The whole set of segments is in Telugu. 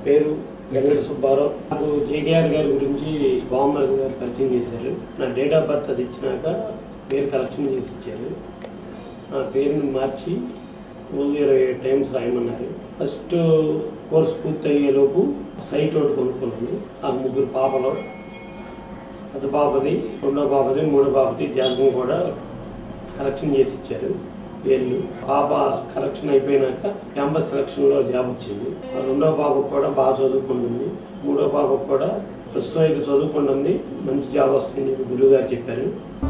పేరు వెంకట సుబ్బారావు నాకు జేకేఆర్ గారి గురించి బామ్మర్ గారు పరిచయం చేశారు నా డేట్ ఆఫ్ బర్త్ అది ఇచ్చినాక పేరు కలెక్షన్ చేసి ఇచ్చారు నా పేరుని మార్చి రోజు ఇరవై ఏడు టైమ్స్ రాయమన్నారు ఫస్ట్ కోర్స్ పూర్తయ్యేలోపు సైట్ ఒకటి కొనుక్కున్నాను ఆ ముగ్గురు పాపలు పెద్ద పాపది రెండో పాపది మూడో పాపది జాతకం కూడా కలెక్షన్ చేసి ఇచ్చారు పేర్లు పాప కలెక్షన్ అయిపోయినాక క్యాంపస్ సెలక్షన్ లో జాబ్ వచ్చింది ఆ రెండో పాపకు కూడా బాగా చదువుకుంటుంది మూడో పాపకు కూడా ప్రస్తుతం అయితే చదువుకుంటుంది మంచి జాబ్ వస్తుంది గురువు గారు చెప్పారు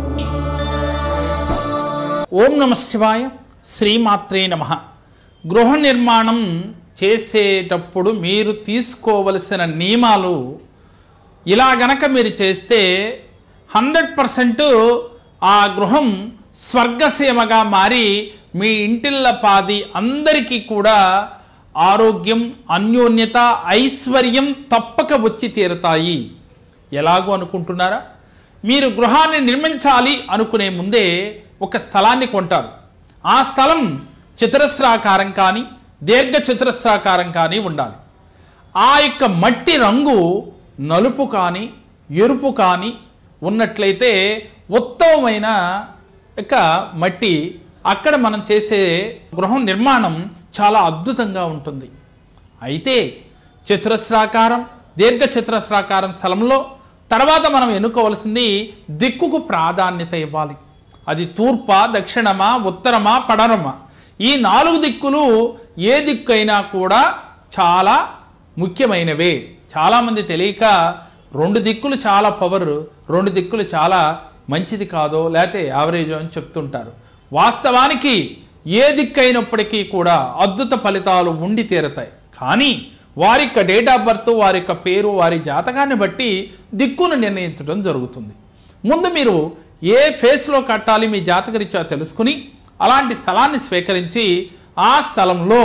ఓం నమ శివాయ శ్రీమాత్రే నమ గృహ నిర్మాణం చేసేటప్పుడు మీరు తీసుకోవలసిన నియమాలు ఇలా గనక మీరు చేస్తే హండ్రెడ్ పర్సెంట్ ఆ గృహం స్వర్గసీమగా మారి మీ ఇంటిళ్ళ పాది అందరికీ కూడా ఆరోగ్యం అన్యోన్యత ఐశ్వర్యం తప్పక వచ్చి తీరతాయి ఎలాగో అనుకుంటున్నారా మీరు గృహాన్ని నిర్మించాలి అనుకునే ముందే ఒక స్థలాన్ని కొంటారు ఆ స్థలం చతురస్రాకారం కానీ దీర్ఘ చతురస్రాకారం కానీ ఉండాలి ఆ యొక్క మట్టి రంగు నలుపు కానీ ఎరుపు కానీ ఉన్నట్లయితే ఉత్తమమైన ఇక మట్టి అక్కడ మనం చేసే గృహం నిర్మాణం చాలా అద్భుతంగా ఉంటుంది అయితే చతురస్రాకారం దీర్ఘ చతురస్రాకారం స్థలంలో తర్వాత మనం ఎన్నుకోవలసింది దిక్కుకు ప్రాధాన్యత ఇవ్వాలి అది తూర్ప దక్షిణమా ఉత్తరమా పడరమా ఈ నాలుగు దిక్కులు ఏ దిక్కైనా కూడా చాలా ముఖ్యమైనవే చాలామంది తెలియక రెండు దిక్కులు చాలా పవర్ రెండు దిక్కులు చాలా మంచిది కాదో లేకపోతే యావరేజ్ అని చెప్తుంటారు వాస్తవానికి ఏ దిక్కైనప్పటికీ కూడా అద్భుత ఫలితాలు ఉండి తీరతాయి కానీ వారి యొక్క డేట్ ఆఫ్ బర్త్ వారి యొక్క పేరు వారి జాతకాన్ని బట్టి దిక్కును నిర్ణయించడం జరుగుతుంది ముందు మీరు ఏ ఫేస్లో కట్టాలి మీ జాతకరీత్యా తెలుసుకుని అలాంటి స్థలాన్ని స్వీకరించి ఆ స్థలంలో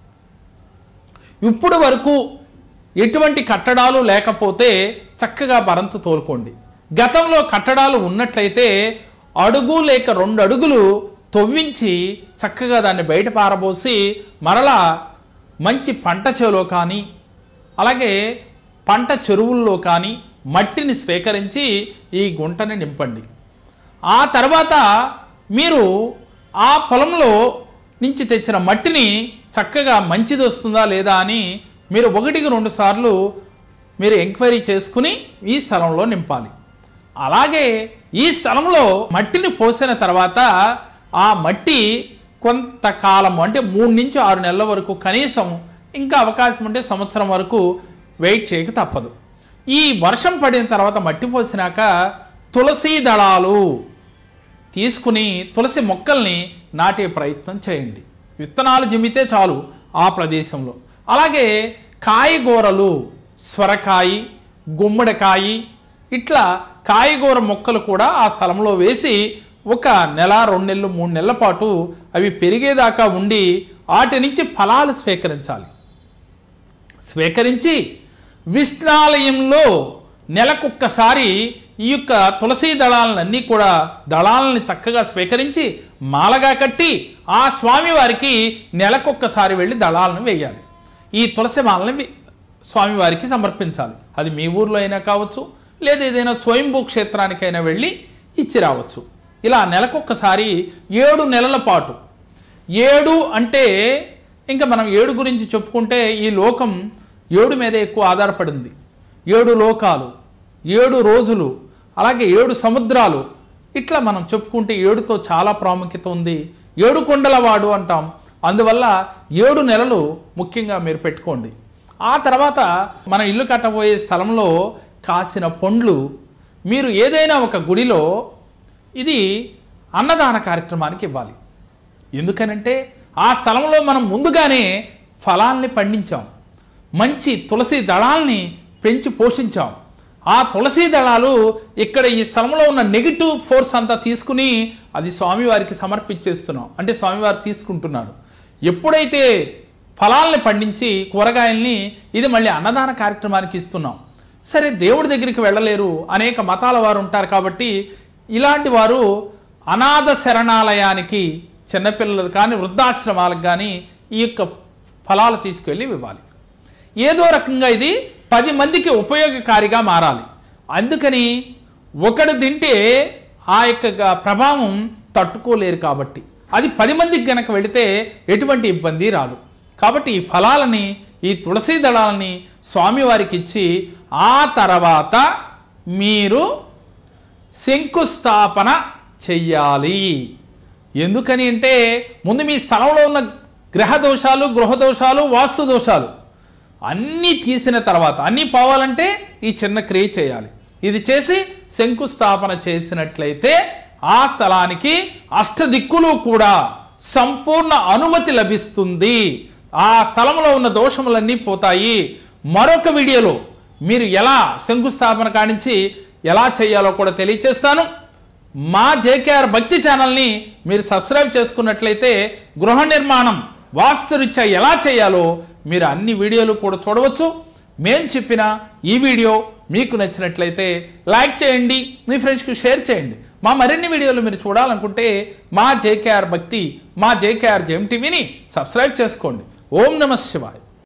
ఇప్పుడు వరకు ఎటువంటి కట్టడాలు లేకపోతే చక్కగా బరంతు తోలుకోండి గతంలో కట్టడాలు ఉన్నట్లయితే అడుగు లేక రెండు అడుగులు తవ్వించి చక్కగా దాన్ని బయట పారబోసి మరలా మంచి పంట చేలో కానీ అలాగే పంట చెరువుల్లో కానీ మట్టిని స్వీకరించి ఈ గుంటని నింపండి ఆ తర్వాత మీరు ఆ పొలంలో నుంచి తెచ్చిన మట్టిని చక్కగా మంచిది వస్తుందా లేదా అని మీరు ఒకటికి రెండు సార్లు మీరు ఎంక్వైరీ చేసుకుని ఈ స్థలంలో నింపాలి అలాగే ఈ స్థలంలో మట్టిని పోసిన తర్వాత ఆ మట్టి కొంతకాలం అంటే మూడు నుంచి ఆరు నెలల వరకు కనీసం ఇంకా అవకాశం ఉంటే సంవత్సరం వరకు వెయిట్ చేయక తప్పదు ఈ వర్షం పడిన తర్వాత మట్టి పోసినాక తులసి దళాలు తీసుకుని తులసి మొక్కల్ని నాటే ప్రయత్నం చేయండి విత్తనాలు జిమ్మితే చాలు ఆ ప్రదేశంలో అలాగే కాయగూరలు స్వరకాయి గుమ్మడికాయి ఇట్లా కాయగూర మొక్కలు కూడా ఆ స్థలంలో వేసి ఒక నెల రెండు నెలలు మూడు నెలల పాటు అవి పెరిగేదాకా ఉండి వాటి నుంచి ఫలాలు స్వీకరించాలి స్వీకరించి విష్ణాలయంలో నెలకొక్కసారి ఈ యొక్క తులసి దళాలన్నీ కూడా దళాలని చక్కగా స్వీకరించి మాలగా కట్టి ఆ స్వామివారికి నెలకొక్కసారి వెళ్ళి దళాలను వేయాలి ఈ తులసి మాలని వి- స్వామివారికి సమర్పించాలి అది మీ ఊర్లో అయినా కావచ్చు లేదా ఏదైనా స్వయంభూ క్షేత్రానికైనా వెళ్ళి ఇచ్చి రావచ్చు ఇలా నెలకొక్కసారి ఏడు నెలల పాటు ఏడు అంటే ఇంకా మనం ఏడు గురించి చెప్పుకుంటే ఈ లోకం ఏడు మీద ఎక్కువ ఆధారపడింది ఏడు లోకాలు ఏడు రోజులు అలాగే ఏడు సముద్రాలు ఇట్లా మనం చెప్పుకుంటే ఏడుతో చాలా ప్రాముఖ్యత ఉంది ఏడు కొండలవాడు అంటాం అందువల్ల ఏడు నెలలు ముఖ్యంగా మీరు పెట్టుకోండి ఆ తర్వాత మన ఇల్లు కట్టబోయే స్థలంలో కాసిన పండ్లు మీరు ఏదైనా ఒక గుడిలో ఇది అన్నదాన కార్యక్రమానికి ఇవ్వాలి ఎందుకనంటే ఆ స్థలంలో మనం ముందుగానే ఫలాల్ని పండించాం మంచి తులసి దళాల్ని పెంచి పోషించాం ఆ తులసి దళాలు ఇక్కడ ఈ స్థలంలో ఉన్న నెగిటివ్ ఫోర్స్ అంతా తీసుకుని అది స్వామివారికి సమర్పించేస్తున్నాం అంటే స్వామివారు తీసుకుంటున్నారు ఎప్పుడైతే ఫలాల్ని పండించి కూరగాయల్ని ఇది మళ్ళీ అన్నదాన కార్యక్రమానికి ఇస్తున్నాం సరే దేవుడి దగ్గరికి వెళ్ళలేరు అనేక మతాల వారు ఉంటారు కాబట్టి ఇలాంటి వారు అనాథ శరణాలయానికి చిన్నపిల్లలు కానీ వృద్ధాశ్రమాలకు కానీ ఈ యొక్క ఫలాలు తీసుకెళ్ళి ఇవ్వాలి ఏదో రకంగా ఇది పది మందికి ఉపయోగకారిగా మారాలి అందుకని ఒకడు తింటే ఆ యొక్క గ- ప్రభావం తట్టుకోలేరు కాబట్టి అది పది మందికి గనక వెళితే ఎటువంటి ఇబ్బంది రాదు కాబట్టి ఈ ఫలాలని ఈ తులసి దళాలని స్వామివారికి ఇచ్చి ఆ తర్వాత మీరు శంకుస్థాపన చెయ్యాలి ఎందుకని అంటే ముందు మీ స్థలంలో ఉన్న గ్రహ దోషాలు గృహ దోషాలు వాస్తు దోషాలు అన్నీ తీసిన తర్వాత అన్నీ పోవాలంటే ఈ చిన్న క్రియ చేయాలి ఇది చేసి శంకుస్థాపన చేసినట్లయితే ఆ స్థలానికి అష్టదిక్కులు కూడా సంపూర్ణ అనుమతి లభిస్తుంది ఆ స్థలంలో ఉన్న దోషములన్నీ పోతాయి మరొక వీడియోలో మీరు ఎలా శంకుస్థాపన కానించి ఎలా చేయాలో కూడా తెలియచేస్తాను మా జేకేఆర్ భక్తి ఛానల్ని మీరు సబ్స్క్రైబ్ చేసుకున్నట్లయితే గృహ నిర్మాణం వాస్తురీత్యా ఎలా చేయాలో మీరు అన్ని వీడియోలు కూడా చూడవచ్చు మేం చెప్పిన ఈ వీడియో మీకు నచ్చినట్లయితే లైక్ చేయండి మీ ఫ్రెండ్స్కి షేర్ చేయండి మా మరిన్ని వీడియోలు మీరు చూడాలనుకుంటే మా జేకేఆర్ భక్తి మా జేకేఆర్ జెమ్ టీవీని సబ్స్క్రైబ్ చేసుకోండి ఓం నమ శివాయ్